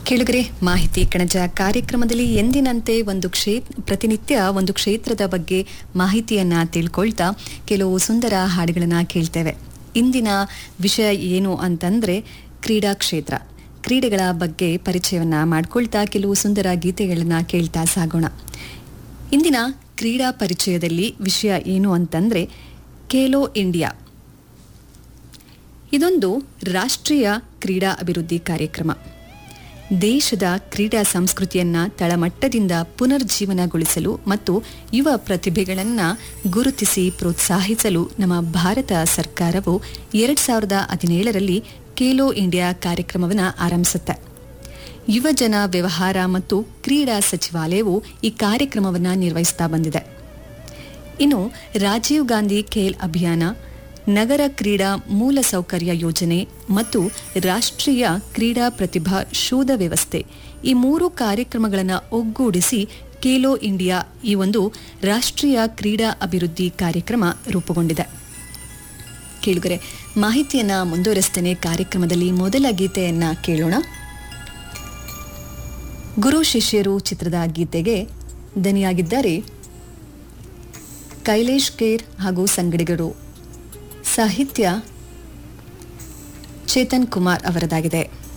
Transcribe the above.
ಕೇಳುಗರೆ ಮಾಹಿತಿ ಕಣಜ ಕಾರ್ಯಕ್ರಮದಲ್ಲಿ ಎಂದಿನಂತೆ ಒಂದು ಕ್ಷೇತ್ರ ಪ್ರತಿನಿತ್ಯ ಒಂದು ಕ್ಷೇತ್ರದ ಬಗ್ಗೆ ಮಾಹಿತಿಯನ್ನ ತಿಳ್ಕೊಳ್ತಾ ಕೆಲವು ಸುಂದರ ಹಾಡುಗಳನ್ನ ಕೇಳ್ತೇವೆ ಇಂದಿನ ವಿಷಯ ಏನು ಅಂತಂದ್ರೆ ಕ್ರೀಡಾ ಕ್ಷೇತ್ರ ಕ್ರೀಡೆಗಳ ಬಗ್ಗೆ ಪರಿಚಯವನ್ನ ಮಾಡ್ಕೊಳ್ತಾ ಕೆಲವು ಸುಂದರ ಗೀತೆಗಳನ್ನ ಕೇಳ್ತಾ ಸಾಗೋಣ ಇಂದಿನ ಕ್ರೀಡಾ ಪರಿಚಯದಲ್ಲಿ ವಿಷಯ ಏನು ಅಂತಂದ್ರೆ ಖೇಲೋ ಇಂಡಿಯಾ ಇದೊಂದು ರಾಷ್ಟ್ರೀಯ ಕ್ರೀಡಾ ಅಭಿವೃದ್ಧಿ ಕಾರ್ಯಕ್ರಮ ದೇಶದ ಕ್ರೀಡಾ ಸಂಸ್ಕೃತಿಯನ್ನ ತಳಮಟ್ಟದಿಂದ ಪುನರ್ಜೀವನಗೊಳಿಸಲು ಮತ್ತು ಯುವ ಪ್ರತಿಭೆಗಳನ್ನು ಗುರುತಿಸಿ ಪ್ರೋತ್ಸಾಹಿಸಲು ನಮ್ಮ ಭಾರತ ಸರ್ಕಾರವು ಎರಡ್ ಸಾವಿರದ ಹದಿನೇಳರಲ್ಲಿ ಖೇಲೋ ಇಂಡಿಯಾ ಕಾರ್ಯಕ್ರಮವನ್ನು ಆರಂಭಿಸುತ್ತೆ ಯುವಜನ ವ್ಯವಹಾರ ಮತ್ತು ಕ್ರೀಡಾ ಸಚಿವಾಲಯವು ಈ ಕಾರ್ಯಕ್ರಮವನ್ನು ನಿರ್ವಹಿಸ್ತಾ ಬಂದಿದೆ ಇನ್ನು ರಾಜೀವ್ ಗಾಂಧಿ ಖೇಲ್ ಅಭಿಯಾನ ನಗರ ಕ್ರೀಡಾ ಮೂಲಸೌಕರ್ಯ ಯೋಜನೆ ಮತ್ತು ರಾಷ್ಟ್ರೀಯ ಕ್ರೀಡಾ ಪ್ರತಿಭಾ ಶೋಧ ವ್ಯವಸ್ಥೆ ಈ ಮೂರು ಕಾರ್ಯಕ್ರಮಗಳನ್ನು ಒಗ್ಗೂಡಿಸಿ ಖೇಲೋ ಇಂಡಿಯಾ ಈ ಒಂದು ರಾಷ್ಟ್ರೀಯ ಕ್ರೀಡಾ ಅಭಿವೃದ್ಧಿ ಕಾರ್ಯಕ್ರಮ ರೂಪುಗೊಂಡಿದೆ ಕೇಳುಗರೆ ಮಾಹಿತಿಯನ್ನ ಮುಂದುವರಿಸ್ತೇನೆ ಕಾರ್ಯಕ್ರಮದಲ್ಲಿ ಮೊದಲ ಗೀತೆಯನ್ನ ಕೇಳೋಣ ಗುರು ಶಿಷ್ಯರು ಚಿತ್ರದ ಗೀತೆಗೆ ದನಿಯಾಗಿದ್ದಾರೆ ಕೈಲೇಶ್ ಕೇರ್ ಹಾಗೂ ಸಂಗಡಿಗರು ಸಾಹಿತ್ಯ ಚೇತನ್ ಕುಮಾರ್ ಅವರದಾಗಿದೆ